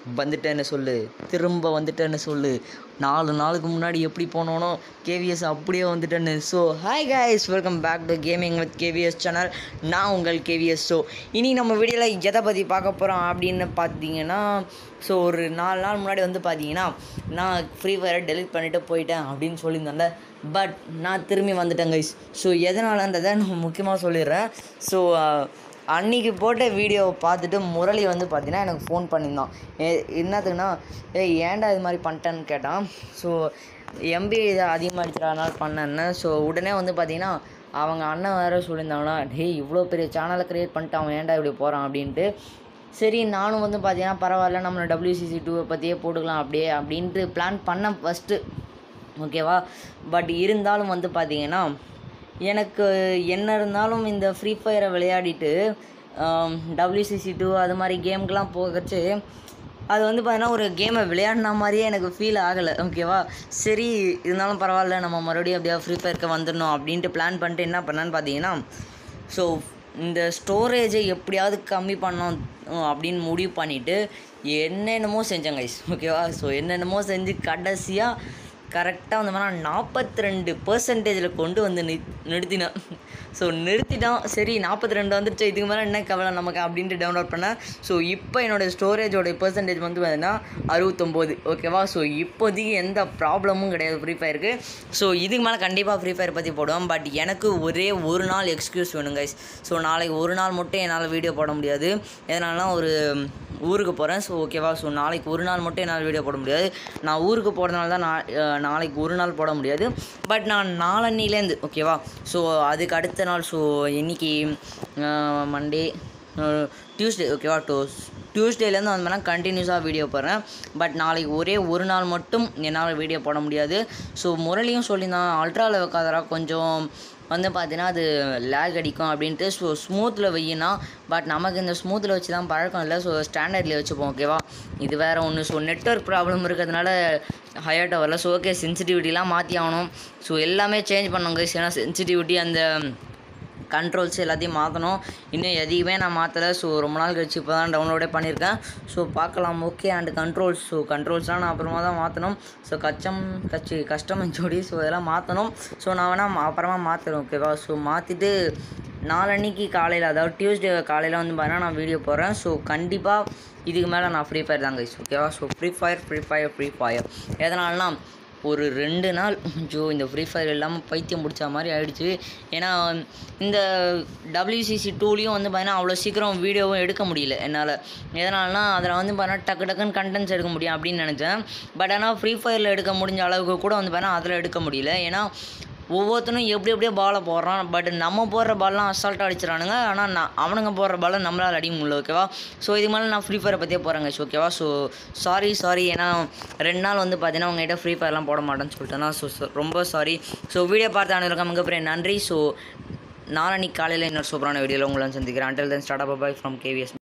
வந்துட்டேன்னு சொல்லு திரும்ப வந்துட்டேன்னு சொல்லு நாலு நாளுக்கு முன்னாடி எப்படி போனோனோ கேவிஎஸ் அப்படியே வந்துட்டேன்னு so hi guys welcome back to gaming with KVS channel நான் உங்கள் கேவிஎஸ் ஸோ இனி நம்ம வீடியோவில் எதை பற்றி பார்க்க போகிறோம் அப்படின்னு பார்த்தீங்கன்னா ஸோ ஒரு நாலு நாள் முன்னாடி வந்து பார்த்தீங்கன்னா நான் ஃப்ரீ ஃபயரை டெலிட் பண்ணிவிட்டு போயிட்டேன் அப்படின்னு சொல்லியிருந்தேன்ல பட் நான் திரும்பி வந்துட்டேன் கைஸ் ஸோ எதனாலன்றதை நான் முக்கியமாக சொல்லிடுறேன் ஸோ அன்னைக்கு போட்ட வீடியோவை பார்த்துட்டு முரளி வந்து பார்த்தீங்கன்னா எனக்கு ஃபோன் பண்ணியிருந்தான் ஏ என்னத்துக்குன்னா ஏய் ஏன்டா இது மாதிரி பண்ணிட்டேன்னு கேட்டான் ஸோ எம்பி இதை அதிகமாக அடிச்சிடறதுனால பண்ணேன்னு ஸோ உடனே வந்து பார்த்தீங்கன்னா அவங்க அண்ணன் வேறு சொல்லியிருந்தாங்கன்னா டேய் இவ்வளோ பெரிய சேனலை க்ரியேட் பண்ணிட்டு அவன் ஏன்டா இப்படி போகிறான் அப்படின்ட்டு சரி நானும் வந்து பார்த்தீங்கன்னா பரவாயில்ல நம்ம டபிள்யூசிசி டூவை பற்றியே போட்டுக்கலாம் அப்படியே அப்படின்ட்டு பிளான் பண்ணேன் ஃபஸ்ட்டு ஓகேவா பட் இருந்தாலும் வந்து பார்த்தீங்கன்னா எனக்கு என்ன இருந்தாலும் இந்த ஃப்ரீ ஃபயரை விளையாடிட்டு டபிள்யூசிசி டூ அது மாதிரி கேமுக்கெலாம் போகச்சு அது வந்து பார்த்தீங்கன்னா ஒரு கேமை விளையாடின மாதிரியே எனக்கு ஃபீல் ஆகலை ஓகேவா சரி இருந்தாலும் பரவாயில்ல நம்ம மறுபடியும் அப்படியே ஃப்ரீ ஃபயருக்கு வந்துடணும் அப்படின்ட்டு பிளான் பண்ணிட்டு என்ன பண்ணேன்னு பார்த்தீங்கன்னா ஸோ இந்த ஸ்டோரேஜை எப்படியாவது கம்மி பண்ணோம் அப்படின்னு முடிவு பண்ணிவிட்டு என்னென்னமோ செஞ்சேன் கைஸ் ஓகேவா ஸோ என்னென்னமோ செஞ்சு கடைசியாக கரெக்டாக வந்து மாதிரி நாற்பத்தி ரெண்டு பர்சன்டேஜில் கொண்டு வந்து நி நிறுத்தினேன் ஸோ நிறுத்திட்டான் சரி நாற்பத்தி ரெண்டு வந்துருச்சு இதுக்கு மேலே என்ன கவலை நமக்கு அப்படின்ட்டு டவுன்லோட் பண்ணேன் ஸோ இப்போ என்னோடய ஸ்டோரேஜோடைய பர்சன்டேஜ் வந்து பார்த்தீங்கன்னா அறுபத்தொம்போது ஓகேவா ஸோ இப்போதைக்கு எந்த ப்ராப்ளமும் கிடையாது ஃப்ரீ ஃபயருக்கு ஸோ இதுக்கு மேலே கண்டிப்பாக ஃப்ரீ ஃபயர் பற்றி போடுவேன் பட் எனக்கு ஒரே ஒரு நாள் எக்ஸ்கியூஸ் வேணும் கைஸ் ஸோ நாளைக்கு ஒரு நாள் மட்டும் என்னால் வீடியோ போட முடியாது எதனாலனா ஒரு ஊருக்கு போகிறேன் ஸோ ஓகேவா ஸோ நாளைக்கு ஒரு நாள் மட்டும் என்னால் வீடியோ போட முடியாது நான் ஊருக்கு போகிறதுனால தான் நான் அஹ், நாளைக்கு ஒரு நாள் போட முடியாது பட் நான் நாளன்னிலேருந்து ஓகேவா ஸோ அதுக்கு அடுத்த நாள் ஸோ இன்னைக்கு மண்டே டியூஸ்டே ஓகேவா டோஸ் டியூஸ்டேலேருந்து வந்து பண்ணால் கண்டினியூஸாக வீடியோ போடுறேன் பட் நாளைக்கு ஒரே ஒரு நாள் மட்டும் என்னால் வீடியோ போட முடியாது ஸோ முரளியும் சொல்லியிருந்தான் அல்ட்ராவில் வைக்காதரா கொஞ்சம் வந்து பார்த்தீங்கன்னா அது லேக் அடிக்கும் அப்படின்ட்டு ஸோ ஸ்மூத்தில் வையினா பட் நமக்கு இந்த ஸ்மூத்தில் வச்சு தான் பழக்கம் இல்லை ஸோ ஸ்டாண்டர்ட்லேயே வச்சுப்போம் ஓகேவா இது வேறு ஒன்று ஸோ நெட்ஒர்க் ப்ராப்ளம் இருக்கிறதுனால ஹையர் டவரில் ஸோ ஓகே சென்சிட்டிவிட்டிலாம் மாற்றி ஆகணும் ஸோ எல்லாமே சேஞ்ச் பண்ணுங்க ஏன்னா சென்சிட்டிவிட்டி அந்த கண்ட்ரோல்ஸ் எல்லாத்தையும் மாற்றணும் இன்னும் எதையுமே நான் மாற்றலை ஸோ ரொம்ப நாள் கழிச்சு இப்போ தான் டவுன்லோடே பண்ணியிருக்கேன் ஸோ பார்க்கலாம் ஓகே அண்ட் கண்ட்ரோல்ஸ் ஸோ கண்ட்ரோல்ஸ்லாம் நான் அப்புறமா தான் மாற்றணும் ஸோ கச்சம் கச்சி கஷ்டம் ஜோடி ஸோ இதெல்லாம் மாற்றணும் ஸோ நான் வேணால் மா- அப்புறமா மாற்றுறேன் ஓகேவா ஸோ மாற்றிட்டு நாளன்னைக்கு காலையில் அதாவது டியூஸ்டே காலையில் வந்து பார்த்தீங்கன்னா நான் வீடியோ போடுறேன் ஸோ கண்டிப்பாக இதுக்கு மேலே நான் ஃப்ரீ ஃபயர் தான் கைஸ் ஓகேவா so free fire free fire free fire எதனாலனா ஒரு ரெண்டு நாள் ஜோ இந்த ஃப்ரீ ஃபயர் இல்லாமல் பைத்தியம் பிடிச்ச மாதிரி ஆயிடுச்சு ஏன்னா இந்த டபிள்யூசிசி டூலையும் வந்து பார்த்தீங்கன்னா அவ்வளோ சீக்கிரம் வீடியோவும் எடுக்க முடியல என்னால் எதனாலனா அதில் வந்து பார்த்தீங்கன்னா டக்கு டக்குன்னு கண்டென்ட்ஸ் எடுக்க முடியும் அப்படின்னு நினச்சேன் பட் ஆனால் ஃப்ரீ ஃபயரில் எடுக்க முடிஞ்ச அளவுக்கு கூட வந்து பார்த்தீங்கன்னா அதில் எடுக்க முடியல ஏன்னா ஒவ்வொருத்தனும் எப்படி எப்படியோ பாலை போடுறான் பட் நம்ம போடுற பால்லாம் அசால்ட்டாக அடிச்சிடறானுங்க ஆனால் நான் அவனுங்க போடுற பாலை நம்மளால் அடிக்க முடியல ஓகேவா ஸோ இது மேலே நான் ஃப்ரீ ஃபயரை பற்றியே போகிறேங்க ஓகேவா ஸோ சாரி சாரி ஏன்னா ரெண்டு நாள் வந்து பார்த்தீங்கன்னா உங்ககிட்ட ஃப்ரீ ஃபயர்லாம் போட மாட்டேன்னு சொல்லிட்டேன்னா ஸோ ரொம்ப சாரி ஸோ வீடியோ பார்த்து அனைவருக்கும் மிகப்பெரிய நன்றி ஸோ நாளன்னைக்கு காலையில் இன்னொரு சூப்பரான வீடியோவில் உங்களை சந்திக்கிறேன் until then start up bye from KVS